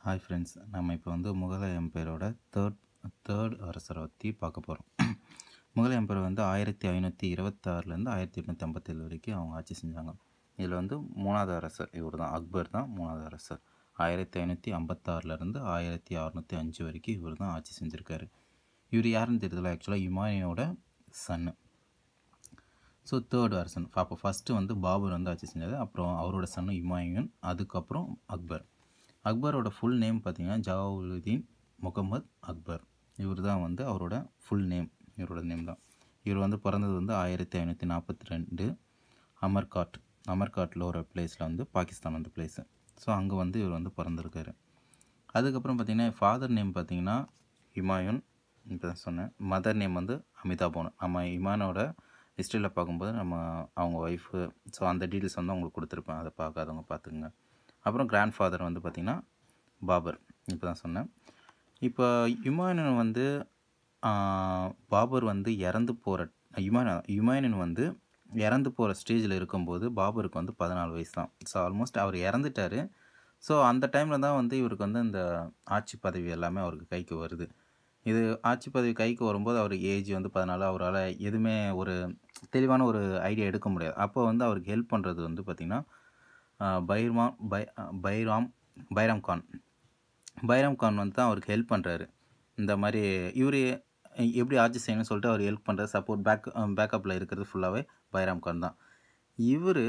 hi friends நம்ம இப்போ வந்து முகலாய எம்பையரோட தேர்ட் தேர்ட் அரசரை பற்றி பார்க்க போகிறோம் முகலாய எம்பையர் வந்து ஆயிரத்தி ஐநூற்றி இருபத்தாறுலேருந்து ஆயிரத்தி எட்நூற்றி ஐம்பத்தேழு வரைக்கும் அவங்க ஆட்சி செஞ்சாங்க இதில் வந்து மூணாவது அரசர் இவர் தான் அக்பர் தான் மூணாவது அரசர் ஆயிரத்தி ஐநூற்றி ஐம்பத்தாறுலேருந்து ஆயிரத்தி அறநூற்றி அஞ்சு வரைக்கும் இவர் தான் ஆட்சி செஞ்சுருக்காரு இவர் யாருன்னு தெரியல ஆக்சுவலாக இமானியோட சன்னு ஸோ தேர்ட் அரசன் அப்போ ஃபஸ்ட்டு வந்து பாபர் வந்து ஆட்சி செஞ்சார் அப்புறம் அவரோட சன்னு இமாயுன் அதுக்கப்புறம் அக்பர் அக்பரோட ஃபுல் நேம் பார்த்தீங்கன்னா ஜவாவுலுதீன் முகமது அக்பர் இவர் தான் வந்து அவரோட ஃபுல் நேம் இவரோட நேம் தான் இவர் வந்து பிறந்தது வந்து ஆயிரத்தி ஐநூற்றி நாற்பத்தி ரெண்டு அமர்காட் அமர்காட்டில் ஒரு பிளேஸில் வந்து பாகிஸ்தான் வந்து பிளேஸு ஸோ அங்கே வந்து இவர் வந்து பிறந்திருக்காரு அதுக்கப்புறம் பார்த்தீங்கன்னா ஃபாதர் நேம் பார்த்தீங்கன்னா இமாயுன் இப்போ தான் சொன்னேன் மதர் நேம் வந்து அமிதாபோன் நம்ம இமானோட ஹிஸ்ட்ரியில் பார்க்கும்போது நம்ம அவங்க ஒய்ஃபு ஸோ அந்த டீட்டெயில்ஸ் வந்து அவங்களுக்கு கொடுத்துருப்பேன் அதை பார்க்காதவங்க பார்த்துக்குங்க அப்புறம் கிராண்ட் ஃபாதர் வந்து பார்த்திங்கன்னா பாபர் இப்போ தான் சொன்னேன் இப்போ இமானுன் வந்து ஆஹ், பாபர் வந்து இறந்து போகிற இமான இமானுன் வந்து இறந்து போகிற ஸ்டேஜில் இருக்கும்போது பாபருக்கு வந்து பதினாலு வயசு தான் ஸோ ஆல்மோஸ்ட் அவர் இறந்துட்டார் ஸோ அந்த டைமில் தான் வந்து இவருக்கு வந்து இந்த ஆட்சி பதவி எல்லாமே அவருக்கு கைக்கு வருது இது ஆட்சி பதவி கைக்கு வரும்போது அவர் ஏஜ் வந்து பதினாலு அவரால் எதுவுமே ஒரு தெளிவான ஒரு ஐடியா எடுக்க முடியாது அப்போ வந்து அவருக்கு ஹெல்ப் பண்ணுறது வந்து பார்த்திங்கன்னா பைர்மா பை பைராம் பைராம் கான் பைராம் கான் வந்து தான் அவருக்கு ஹெல்ப் பண்ணுறாரு இந்த மாதிரி இவர் எப்படி ஆட்சி செய்யணும்னு சொல்லிட்டு அவர் ஹெல்ப் பண்ணுறது சப்போர்ட் பேக் பேக்கப்பில் இருக்கிறது ஃபுல்லாகவே பைராம் கான் தான் இவர்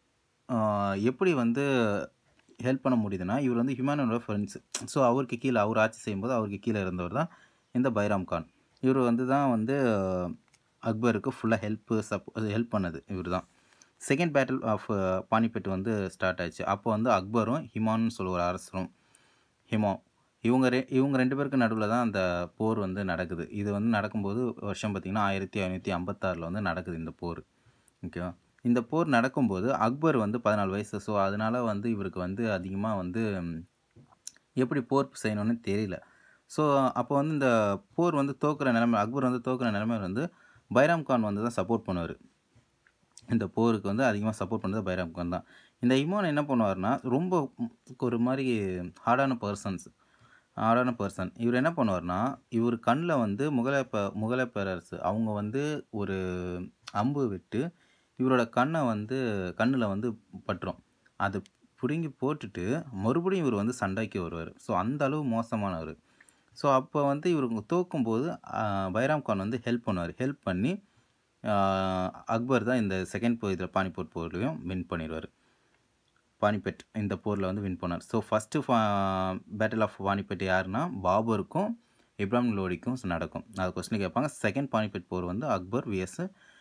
எப்படி வந்து ஹெல்ப் பண்ண முடியுதுன்னா இவர் வந்து ஹியூமனோட ஃப்ரெண்ட்ஸ் ஸோ அவருக்கு கீழே அவர் ஆட்சி செய்யும்போது அவருக்கு கீழே இருந்தவர் தான் இந்த பைராம் கான் இவர் வந்து தான் வந்து அக்பருக்கு ஃபுல்லாக ஹெல்ப்பு சப் ஹெல்ப் பண்ணது இவர் தான் செகண்ட் பேட்டில் ஆஃப் பானிபெட் வந்து ஸ்டார்ட் ஆச்சு அப்போ வந்து அக்பரும் ஹிமான்னு சொல்லுற அரசரும் ஹிமோ இவங்க ரெ இவங்க ரெண்டு பேருக்கு நடுவில் தான் அந்த போர் வந்து நடக்குது இது வந்து நடக்கும்போது வருஷம் பார்த்திங்கன்னா ஆயிரத்தி ஐநூற்றி ஐம்பத்தாறில் வந்து நடக்குது இந்த போர் ஓகேவா இந்த போர் நடக்கும்போது அக்பர் வந்து பதினாலு வயசு ஸோ அதனால் வந்து இவருக்கு வந்து அதிகமாக வந்து ம், எப்படி போர் செய்யணும்னு தெரியல ஸோ அப்போ வந்து இந்த போர் வந்து தோக்குற நிலைமை அக்பர் வந்து தோக்குற நிலைமை வந்து பைராம் கான் வந்து தான் சப்போர்ட் பண்ணுவார் இந்த போருக்கு வந்து அதிகமாக சப்போர்ட் பண்ணுறது பைராம் கான் தான் இந்த இமோன் என்ன பண்ணுவார்னா ரொம்ப ம், ஒரு மாதிரி ஹார்டான பர்சன்ஸ் ஹார்டான பர்சன் இவர் என்ன பண்ணுவார்னா இவர் கண்ணில் வந்து முகலாய ப முகலாய பேரரசு அவங்க வந்து ஒரு அம்பு விட்டு இவரோட கண்ணை வந்து கண்ணில் வந்து பட்டுரும் அது பிடுங்கி போட்டுட்டு மறுபடியும் இவர் வந்து சண்டைக்கு வருவார் ஸோ அந்த அளவு மோசமானவர் ஸோ அப்போ வந்து இவருக்கு தோக்கும்போது ஆஹ், பைராம் கான் வந்து ஹெல்ப் பண்ணுவார் ஹெல்ப் பண்ணி ஆஹ், அக்பர் தான் இந்த செகண்ட் போ இதில் பானிபட் போர்லையும் வின் பண்ணிடுவார் பானிபெட் இந்த போரில் வந்து வின் பண்ணார் so first battle of Panipat யாருன்னா பாபருக்கும் இப்ராஹிம் லோடிக்கும் நடக்கும் அது கொஸ்டின் கேட்பாங்க செகண்ட் பானிபெட் போர் வந்து அக்பர் விஎஸ்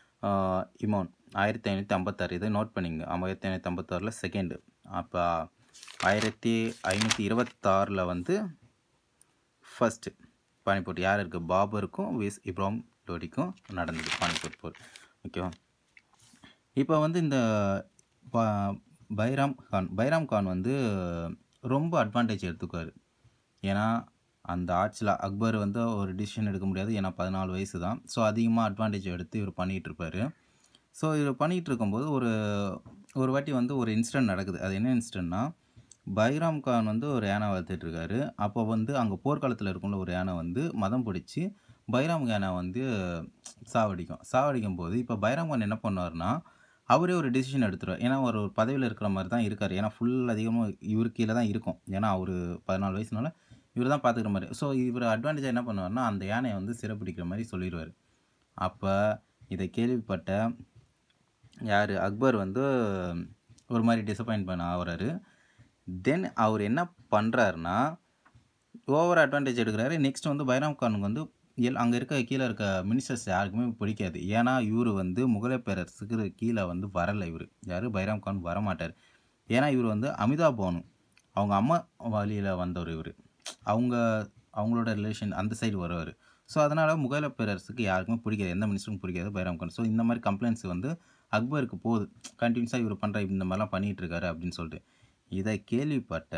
இமான் ஆயிரத்தி ஐநூற்றி ஐம்பத்தாறு இதை நோட் பண்ணிங்க ஆயிரத்தி ஐநூற்றி ஐம்பத்தாறில் செகண்டு அப்போ ஆயிரத்தி ஐநூற்றி இருபத்தாறில் வந்து ஃபஸ்ட்டு பானிபட் யார் இருக்குது பாபருக்கும் விஎஸ் இப்ராஹிம் லோடிக்கும் நடந்தது பானிபட் போர் ஓகேவா இப்போ வந்து இந்த ப- பைராம் கான் பைராம் கான் வந்து ரொம்ப அட்வான்டேஜ் எடுத்துக்குவார் ஏன்னா அந்த ஆட்சியில் அக்பர் வந்து ஒரு டிசிஷன் எடுக்க முடியாது ஏன்னா பதினாலு வயசு தான் ஸோ அதிகமாக அட்வான்டேஜ் எடுத்து இவர் பண்ணிகிட்டு இருப்பார் ஸோ இவர் பண்ணிகிட்டு இருக்கும்போது ஒரு ஒரு வாட்டி வந்து ஒரு இன்சிடென்ட் நடக்குது அது என்ன இன்சிடென்ட்னா பைராம் கான் வந்து ஒரு யானை வளர்த்துட்டு இருக்காரு அப்போ வந்து அங்கே போர்க்காலத்தில் இருக்கும்ல ஒரு யானை வந்து மதம் பிடிச்சி பைராம் யானை வந்து சாவடிக்கும் சாவடிக்கும் போது இப்போ பைராம் கான் என்ன பண்ணுவார்னா அவரே ஒரு டிசிஷன் எடுத்துருவார் ஏன்னா ஒரு பதவியில் இருக்கிற மாதிரி தான் இருக்கார் ஏன்னா ஃபுல் அதிகமாக இவர் கீழே தான் இருக்கும் ஏன்னா அவர் பதினாலு வயசுனால இவர் தான் பார்த்துக்கிற மாதிரி ஸோ இவர் அட்வான்டேஜாக என்ன பண்ணுவார்னா அந்த யானையை வந்து சிறப்பிடிக்கிற மாதிரி சொல்லிடுவார் அப்போ இதை கேள்விப்பட்ட யார் அக்பர் வந்து ஒரு மாதிரி டிசப்பாயின்ட் பண்ண ஆகுறாரு தென் அவர் என்ன பண்ணுறாருனா ஓவர் அட்வான்டேஜ் எடுக்கிறாரு நெக்ஸ்ட் வந்து பைராம் கானுக்கு வந்து எல் அங்கே இருக்க கீழே இருக்க மினிஸ்டர்ஸ் யாருக்குமே பிடிக்காது ஏன்னா இவர் வந்து முகலாய பேரரசுக்கு கீழே வந்து வரலை இவர் யார் பைராம் கான் வரமாட்டார் ஏன்னா இவர் வந்து அமிதாப் பானு அவங்க அம்மா வழியில் வந்தவர் இவர் அவங்க அவங்களோட ரிலேஷன் அந்த சைடு வருவார் ஸோ அதனால் முகலாய பேரரசுக்கு யாருக்குமே பிடிக்காது எந்த மினிஸ்டருக்கும் பிடிக்காது பைராம் கான் ஸோ இந்த மாதிரி கம்ப்ளைண்ட்ஸ் வந்து அக்பருக்கு போகுது கண்டினியூஸாக இவர் பண்ணுற இந்த மாதிரிலாம் பண்ணிகிட்டு இருக்காரு அப்படின்னு சொல்லிட்டு இதை கேள்விப்பட்ட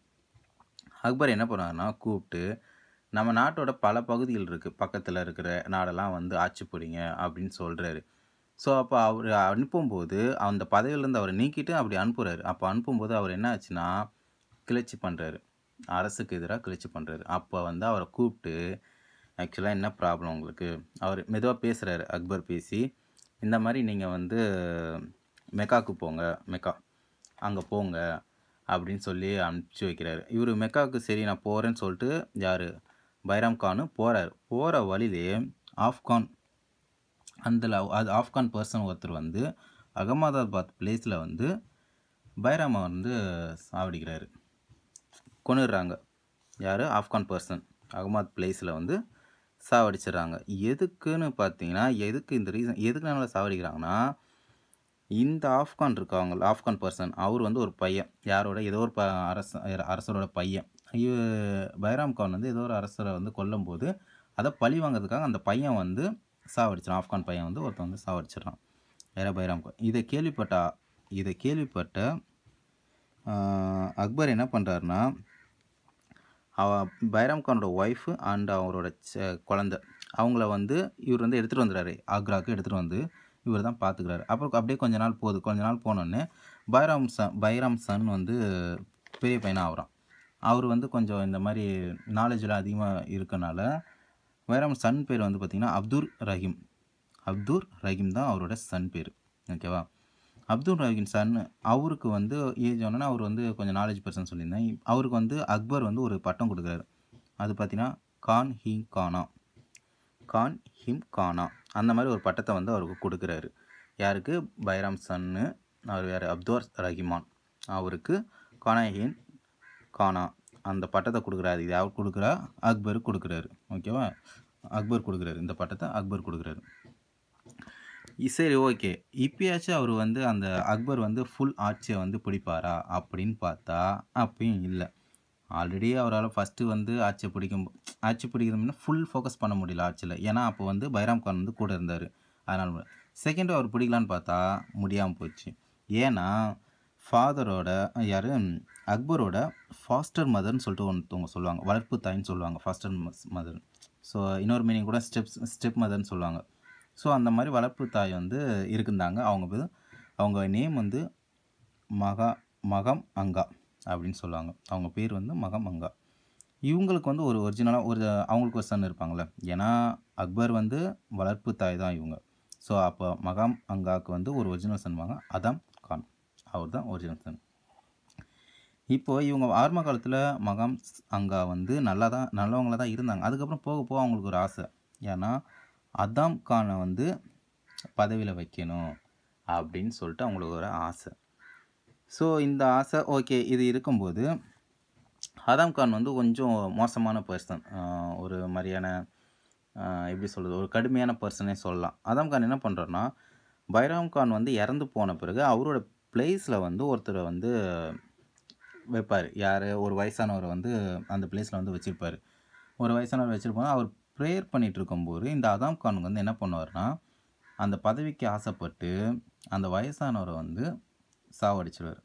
அக்பர் என்ன பண்ணாருன்னா கூப்பிட்டு நம்ம நாட்டோட பல பகுதிகள் இருக்குது பக்கத்தில் இருக்கிற நாடெல்லாம் வந்து ஆட்சி பிடிங்க அப்படின்னு சொல்கிறாரு ஸோ அப்போ அவர் அனுப்பும்போது அந்த பதவியிலேருந்து அவரை நீக்கிட்டு அப்படி அனுப்புகிறாரு அப்போ அனுப்பும்போது அவர் என்ன ஆச்சுன்னா கிளர்ச்சி பண்ணுறாரு அரசுக்கு எதிராக கிளர்ச்சி பண்ணுறாரு அப்போ வந்து அவரை கூப்பிட்டு ஆக்சுவலாக என்ன ப்ராப்ளம் உங்களுக்கு அவர் மெதுவாக பேசுகிறாரு அக்பர் பேசி இந்த மாதிரி நீங்கள் வந்து மெக்காவுக்கு போங்க மெக்கா அங்கே போங்க அப்படின்னு சொல்லி அனுப்பிச்சி வைக்கிறாரு இவர் மெக்காவுக்கு சரி நான் போகிறேன்னு சொல்லிட்டு யார் பைராம் கானு போகிறார் போகிற வழியிலே ஆப்கான் அந்த அது ஆப்கான் பர்சன் ஒருத்தர் வந்து அகமதாபாத் பிளேஸில் வந்து பைராமை வந்து சாவடிக்கிறாரு கொண்டுடுறாங்க யார் ஆப்கான் பர்சன் அகமத் பிளேஸில் வந்து சாவடிச்சிடுறாங்க எதுக்குன்னு பார்த்தீங்கன்னா எதுக்கு இந்த ரீசன் எதுக்குனால சாவடிக்கிறாங்கன்னா இந்த ஆப்கான் இருக்காங்க ஆப்கான் பர்சன் அவர் வந்து ஒரு பையன் யாரோட ஏதோ ஒரு ப அரச அரசரோட பையன் ஐயோ பைராம் கான் வந்து ஏதோ ஒரு அரசரை வந்து கொல்லும்போது அதை பழி வாங்குறதுக்காக அந்த பையன் வந்து சாவடிச்சிடான் ஆப்கான் பையன் வந்து ஒருத்தன் வந்து சாவடிச்சிடறான் வேற பைராம் கான் இதை கேள்விப்பட்ட இதை கேள்விப்பட்ட அக்பர் என்ன பண்ணுறாருன்னா அவ பைராம் கானோட ஒய்ஃபு அண்ட் அவரோட ச- குழந்த அவங்கள வந்து இவர் வந்து எடுத்துகிட்டு வந்துடுறாரு ஆக்ராவுக்கு எடுத்துகிட்டு வந்து இவர் தான் பார்த்துக்கிறாரு அப்புறம் அப்படியே கொஞ்ச நாள் போகுது கொஞ்ச நாள் போனோடனே பைராம் சன் பைராம் சன் வந்து பெரிய பையனாக ஆகுறான் அவர் வந்து கொஞ்சம் இந்த மாதிரி நாலேஜெலாம் அதிகமாக இருக்கனால பைராம் சன் பேர் வந்து பார்த்திங்கன்னா அப்துர் ரஹீம் அப்துர் ரஹீம் தான் அவரோட சன் பேர் ஓகேவா அப்துல் ரஹீம் சன் அவருக்கு வந்து ஏஜ் ஆனோன்னா அவர் வந்து கொஞ்சம் நாலேஜ் பர்சன் சொல்லியிருந்தேன் இப்- அவருக்கு வந்து அக்பர் வந்து ஒரு பட்டம் கொடுக்குறாரு அது பார்த்தீங்கன்னா கான் ஹி கானா கான் ஹிம் கானா அந்த மாதிரி ஒரு பட்டத்தை வந்து அவருக்கு கொடுக்குறாரு யாருக்கு பைராம் சன்னு அவர் யார் அப்துர் ரஹிமான் அவருக்கு கானாஹின் கானா அந்த பட்டத்தை கொடுக்குறாரு இது யார் கொடுக்குறா அக்பர் கொடுக்குறாரு ஓகேவா அக்பர் கொடுக்குறாரு இந்த பட்டத்தை அக்பர் கொடுக்குறாரு இ- சரி ஓகே இப்பயாச்சும் அவர் வந்து அந்த அக்பர் வந்து ஃபுல் ஆட்சியை வந்து பிடிப்பாரா அப்படின்னு பார்த்தா அப்பயும் இல்லை ஆல்ரெடி அவரால் ஃபஸ்ட்டு வந்து ஆட்சியை பிடிக்கும் ஆட்சி பிடிக்கிறதுனா ஃபுல் ஃபோக்கஸ் பண்ண முடியல ஆட்சியில் ஏன்னா அப்போ வந்து பைராம் கான் வந்து கூட இருந்தார் அதனால் செகண்ட் அவர் பிடிக்கலான்னு பார்த்தா முடியாமல் போச்சு ஏன்னா ஃபாதரோட யார் அக்பரோட ஃபாஸ்டர் மதர்னு சொல்லிட்டு ஒருத்தவங்க சொல்லுவாங்க வளர்ப்பு தாய்ன்னு சொல்லுவாங்க ஃபாஸ்டர் மதர் ஸோ இன்னொரு மீனிங் கூட ஸ்டெப்ஸ் ஸ்டெப் மதர்னு சொல்லுவாங்க ஸோ அந்த மாதிரி வளர்ப்பு தாய் வந்து இருக்குந்தாங்க அவங்க வந்து அவங்க நேம் வந்து மகா மகம் அங்கா அப்படின்னு சொல்லுவாங்க அவங்க பேர் வந்து மகம் அங்கா இவங்களுக்கு வந்து ஒரு ஒரிஜினலாக ஒரு அவங்களுக்கு ஒரு சன் இருப்பாங்களே ஏன்னா அக்பர் வந்து வளர்ப்பு தாய் தான் இவங்க ஸோ அப்போ மகாம் அங்காவுக்கு வந்து ஒரு ஒரிஜினல் சன் வாங்க அதாம் கான் அவர் தான் ஒரிஜினல் சன் இப்போ இவங்க ஆரம்ப காலத்தில் மகாம் அங்கா வந்து நல்லா தான் நல்லவங்கள தான் இருந்தாங்க அதுக்கப்புறம் போக போக அவங்களுக்கு ஒரு ஆசை ஏன்னா அதாம் கானை வந்து பதவியில் வைக்கணும் அப்படின்னு சொல்லிட்டு அவங்களுக்கு ஒரு ஆசை ஸோ இந்த ஆசை ஓகே இது இருக்கும்போது அதாம் கான் வந்து கொஞ்சம் மோசமான பர்சன் ஒரு மாதிரியான ஆஹ் எப்படி சொல்கிறது ஒரு கடுமையான பர்சனே சொல்லலாம் அதாம் கான் என்ன பண்ணுறாருன்னா பைராம் கான் வந்து இறந்து போன பிறகு அவரோட பிளேஸில் வந்து ஒருத்தரை வந்து வைப்பார் யார் ஒரு வயசானவரை வந்து அந்த பிளேஸில் வந்து வச்சுருப்பார் ஒரு வயசானவர் வச்சுருப்பாங்க அவர் ப்ரேயர் பண்ணிட்டு இருக்கும்போது இந்த அதாம் கான் வந்து என்ன பண்ணுவார்னா அந்த பதவிக்கு ஆசைப்பட்டு அந்த வயசானவரை வந்து சாவடிச்சிடுவார்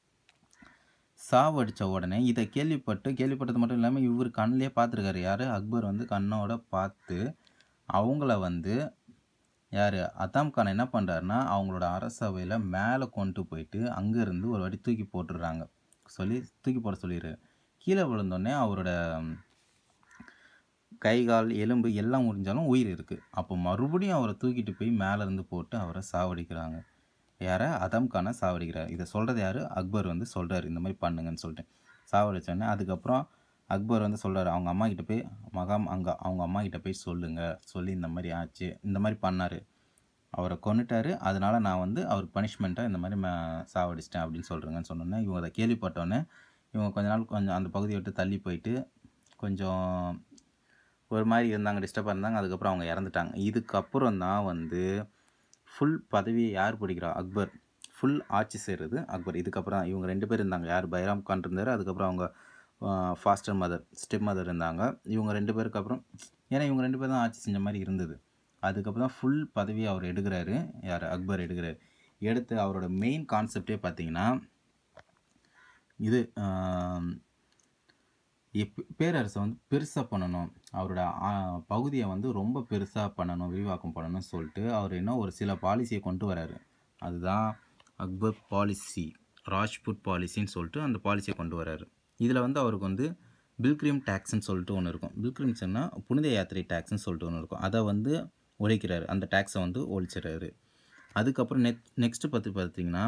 சாவடித்த உடனே இதை கேள்விப்பட்டு கேள்விப்பட்டது மட்டும் இல்லாமல் இவர் கண்ணிலே பார்த்துருக்காரு யார் அக்பர் வந்து கண்ணோட பார்த்து அவங்கள வந்து யார் அதாம் கான் என்ன பண்ணுறாருன்னா அவங்களோட அரசவையில் மேலே கொண்டு போயிட்டு அங்கேருந்து ஒரு வாட்டி தூக்கி போட்டுடுறாங்க சொல்லி தூக்கி போட சொல்லிடுறாரு கீழே விழுந்தோடனே அவரோட ம், கை கால் எலும்பு எல்லாம் முறிஞ்சாலும் உயிர் இருக்குது அப்போ மறுபடியும் அவரை தூக்கிட்டு போய் மேலே இருந்து போட்டு அவரை சாவடிக்கிறாங்க யாரை அதாம் கானை சாவடிக்கிறார் இதை சொல்கிறது யார் அக்பர் வந்து சொல்கிறாரு இந்த மாதிரி பண்ணுங்கன்னு சொல்லிட்டு சாவடிச்சோடனே அதுக்கப்புறம் அக்பர் வந்து சொல்கிறாரு அவங்க அம்மா கிட்ட போய் மகாம் அங்கே அவங்க அம்மா கிட்ட போய் சொல்லுங்கள் சொல்லி இந்த மாதிரி ஆச்சு இந்த மாதிரி பண்ணார் அவரை கொன்னுட்டாரு அதனால நான் வந்து அவருக்கு பனிஷ்மெண்ட்டாக இந்த மாதிரி ம- சாவடிச்சிட்டேன் அப்படின்னு சொல்கிறேங்கன்னு சொன்னோன்னே இவங்க அதை கேள்விப்பட்டோன்னே இவங்க கொஞ்ச நாள் கொஞ்சம் அந்த பகுதியை விட்டு தள்ளி போயிட்டு கொஞ்சம் ஒரு மாதிரி இருந்தாங்க டிஸ்டர்பாக இருந்தாங்க அதுக்கப்புறம் அவங்க இறந்துட்டாங்க இதுக்கப்புறம் தான் வந்து ஃபுல் பதவியை யார் பிடிக்கிறா அக்பர் ஃபுல் ஆட்சி செய்கிறது அக்பர் இதுக்கப்புறம் தான் இவங்க ரெண்டு பேர் இருந்தாங்க யார் பைராம் கான் இருந்தார் அதுக்கப்புறம் அவங்க ஃபாஸ்டர் மதர் ஸ்டெப் மதர் இருந்தாங்க இவங்க ரெண்டு பேருக்கு அப்புறம் ஏன்னா இவங்க ரெண்டு பேர் தான் ஆட்சி செஞ்ச மாதிரி இருந்தது அதுக்கப்புறம் தான் ஃபுல் பதவியை அவர் எடுக்கிறாரு யார் அக்பர் எடுக்கிறாரு எடுத்து அவரோட மெயின் கான்செப்டே பார்த்தீங்கன்னா இது ஆம், எப்- பேரரசை வந்து பெருசாக பண்ணணும் அவரோட ஆ, பகுதியை வந்து ரொம்ப பெருசாக பண்ணணும் விரிவாக்கம் பண்ணணும்னு சொல்லிட்டு அவர் என்ன ஒரு சில பாலிசியை கொண்டு வராரு அதுதான் அக்பர் பாலிசி ராஜ்புட் பாலிசின்னு சொல்லிட்டு அந்த பாலிசியை கொண்டு வராரு இதில் வந்து அவருக்கு வந்து பில்கிரிம் டேக்ஸ்ன்னு சொல்லிட்டு ஒன்று இருக்கும் பில்கிரிம்ஸ்னா புனித யாத்திரை டேக்ஸ்ன்னு சொல்லிட்டு ஒன்று இருக்கும் அதை வந்து ஒழிக்கிறாரு அந்த டேக்ஸை வந்து ஒழிச்சிடுறாரு அதுக்கப்புறம் நெக் நெக்ஸ்ட்டு பார்த்து பார்த்தீங்கன்னா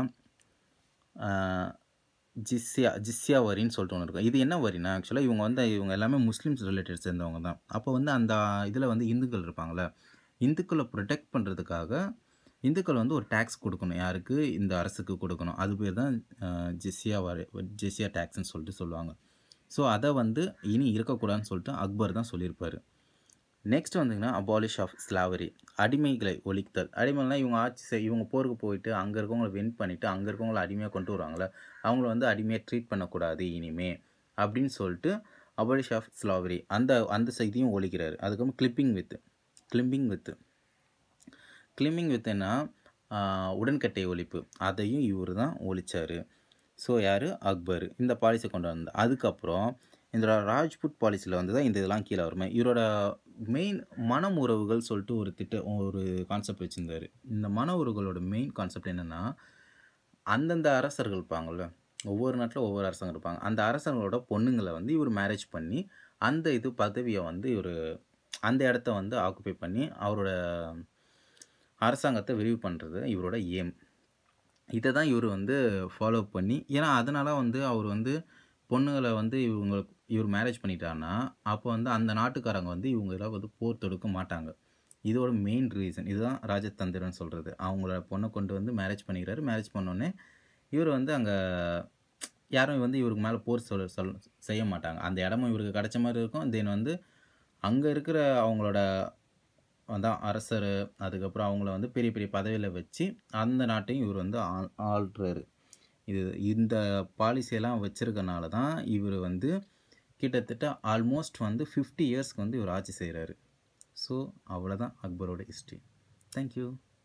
ஆஹ், ஜிஸ்யா ஜிஸ்யா வரின்னு சொல்லிட்டு ஒன்று இருக்கும் இது என்ன வரினா ஆக்சுவலாக இவங்க வந்து இவங்க எல்லாமே முஸ்லீம்ஸ் ரிலேட்டட் சேர்ந்தவங்க தான் அப்போ வந்து அந்த இதில் வந்து இந்துக்கள் இருப்பாங்கள்ல இந்துக்களை ப்ரொடெக்ட் பண்ணுறதுக்காக இந்துக்கள் வந்து ஒரு டேக்ஸ் கொடுக்கணும் யாருக்கு இந்த அரசுக்கு கொடுக்கணும் அது பேர் தான் ஆஹ், ஜிஸ்யா வரி ஜிஸ்யா டேக்ஸ்ன்னு சொல்லிட்டு சொல்லுவாங்க ஸோ அதை வந்து இனி இருக்கக்கூடாதுன்னு சொல்லிட்டு அக்பர் தான் சொல்லியிருப்பார் நெக்ஸ்ட் வந்தீங்கன்னா அபாலிஷ் ஆஃப் ஸ்லாவரி அடிமைகளை ஒழித்தல் அடிமைகள்லாம் இவங்க ஆட்சி செய் இவங்க போருக்கு போயிட்டு அங்கே இருக்கவங்கள வின் பண்ணிவிட்டு அங்கே இருக்கவங்கள அடிமையாக கொண்டு வருவாங்களே அவங்கள வந்து அடிமையாக ட்ரீட் பண்ணக்கூடாது இனிமே அப்படின்னு சொல்லிட்டு அபாலிஷ் ஆஃப் ஸ்லாவரி அந்த அந்த செய்தியும் ஒழிக்கிறாரு அதுக்கப்புறம் clipping with clipping with clipping with என்ன ஆஹ், உடன்கட்டை ஒழிப்பு அதையும் இவர் தான் ஒழிச்சார் ஸோ யார் அக்பர் இந்த பாலிசி கொண்டு வந்தார் அதுக்கப்புறம் இந்த ராஜ்புட் பாலிசியில் வந்து தான் இந்த இதெல்லாம் கீழே வருமே இவரோட மெயின் மன உறவுகள் சொல்லிட்டு ஒரு திட்ட ஒரு கான்செப்ட் வச்சுருந்தார் இந்த மன உறவுகளோட மெயின் கான்செப்ட் என்னென்னா அந்தந்த அரசர்கள் இருப்பாங்கள்ல ஒவ்வொரு நாட்டில் ஒவ்வொரு அரசங்க இருப்பாங்க அந்த அரசங்களோட பொண்ணுங்களை வந்து இவர் மேரேஜ் பண்ணி அந்த இது பதவியை வந்து இவர் அந்த இடத்த வந்து ஆக்குப்பை பண்ணி அவரோட அரசாங்கத்தை விரிவு பண்ணுறது இவரோட ஏம் இதை தான் இவர் வந்து ஃபாலோ பண்ணி ஏன்னா அதனால வந்து அவர் வந்து பொண்ணுங்களை வந்து இவங்க இவர் மேரேஜ் பண்ணிட்டாருன்னா அப்போ வந்து அந்த நாட்டுக்காரங்க வந்து இவங்கள வந்து போர் தொடுக்க மாட்டாங்க இதோட மெயின் ரீசன் இதுதான் ராஜதந்திரம்னு சொல்கிறது அவங்கள பொண்ணை கொண்டு வந்து மேரேஜ் பண்ணிக்கிறாரு மேரேஜ் பண்ணோடனே இவர் வந்து அங்கே யாரும் வந்து இவருக்கு மேலே போர் சொல் சொல் செய்ய மாட்டாங்க அந்த இடமும் இவருக்கு கிடைச்ச மாதிரி இருக்கும் தென் வந்து அங்கே இருக்கிற அவங்களோட அதான் அரசர் அதுக்கப்புறம் அவங்கள வந்து பெரிய பெரிய பதவியில் வச்சு அந்த நாட்டையும் இவர் வந்து ஆள் ஆள்றாரு இது இந்த பாலிசியெல்லாம் வச்சிருக்கனால தான் இவர் வந்து கிட்டத்தட்ட ஆல்மோஸ்ட் வந்து ஃபிஃப்டி இயர்ஸ்க்கு வந்து இவர் ஆட்சி செய்கிறாரு ஸோ அவ்வளோதான் அக்பரோட ஹிஸ்ட்ரி தேங்க்யூ